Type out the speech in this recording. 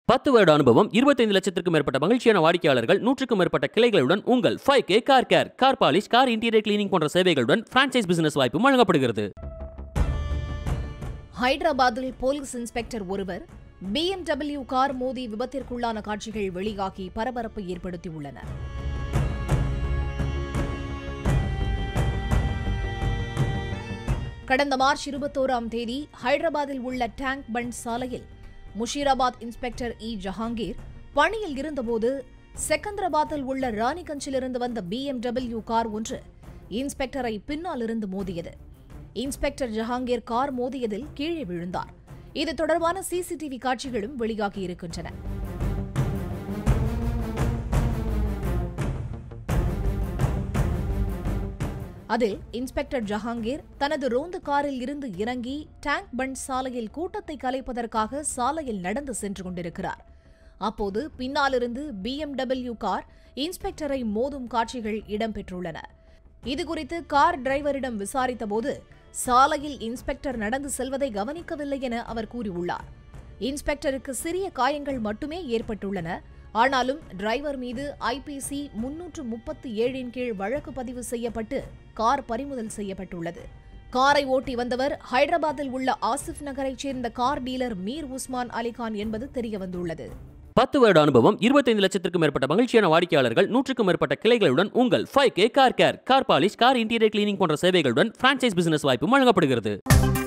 பத்து வருட அனுபவம் இருபத்தைந்து லட்சத்திற்கும் மேற்பட்ட மகிழ்ச்சியான வாடிக்கையாளர்கள் நூற்றுக்கும் மேற்பட்ட கிளைகளுடன் உங்கள் five K car care car polish car interior cleaning போன்ற சேவைகளுடன் பிரான்ச்சைஸ் பிசினஸ் வாய்ப்பும் வழங்கப்படுகிறது ஹைதராபாத்தில் போலீஸ் இன்ஸ்பெக்டர் ஒருவர் பிஎம்டபிள்யூ கார் மோதி விபத்திற்குள்ளான காட்சிகள் வெளியாகி பரபரப்பை ஏற்படுத்தியுள்ளன கடந்த மார்ச் இருபத்தோராம் தேதி ஹைதராபாத்தில் உள்ள டேங்க் பண்ட் சாலையில் முஷீராபாத் இன்ஸ்பெக்டர் இ ஜஹாங்கீர் பணியில் இருந்தபோது செகந்திராபாத்தில் உள்ள ராணிகஞ்சிலிருந்து வந்த பிஎம்டபிள்யூ கார் ஒன்று இன்ஸ்பெக்டரை பின்னால் இருந்து மோதியது இன்ஸ்பெக்டர் ஜஹாங்கீர் கார் மோதியதில் கீழே விழுந்தார் இது தொடர்பான சிசிடிவி காட்சிகளும் வெளியாகி இருக்கின்றன அதில் இன்ஸ்பெக்டர் ஜஹாங்கீர் தனது ரோந்து காரில் இருந்து இறங்கி டேங்க் பண்ட் சாலையில் கூட்டத்தை கலைப்பதற்காக சாலையில் நடந்து சென்று கொண்டிருக்கிறார் அப்போது பின்னாலிருந்து பிஎம்டபிள்யூ கார் இன்ஸ்பெக்டரை மோதும் காட்சிகள் இடம்பெற்றுள்ளன இதுகுறித்து கார் டிரைவரிடம் விசாரித்தபோது சாலையில் இன்ஸ்பெக்டர் நடந்து செல்வதை கவனிக்கவில்லை என அவர் கூறியுள்ளார் இன்ஸ்பெக்டருக்கு சிறிய காயங்கள் மட்டுமே ஏற்பட்டுள்ளன ஆனாலும் டிரைவர் மீது ஐபிசி முன்னூற்று முப்பத்தி ஏழின் கீழ் வழக்கு பதிவு செய்யப்பட்டு கார் பறிமுதல் செய்யப்பட்டுள்ளது காரை ஓட்டி வந்தவர் ஹைதராபாத்தில் உள்ள ஆசிப் நகரைச் சேர்ந்த கார் டீலர் மீர் உஸ்மான் அலிகான் என்பது தெரியவந்துள்ளது பத்து வருட அனுபவம் இருபத்தைந்து லட்சத்திற்கும் மேற்பட்ட மகிழ்ச்சியான வாடிக்கையாளர்கள் நூற்றுக்கும் மேற்பட்ட கிளைகளுடன் உங்கள் five K car care car polish car interior cleaning போன்ற சேவைகளுடன் பிரான்ச்சைஸ் பிசினஸ் வாய்ப்பும் வழங்கப்படுகிறது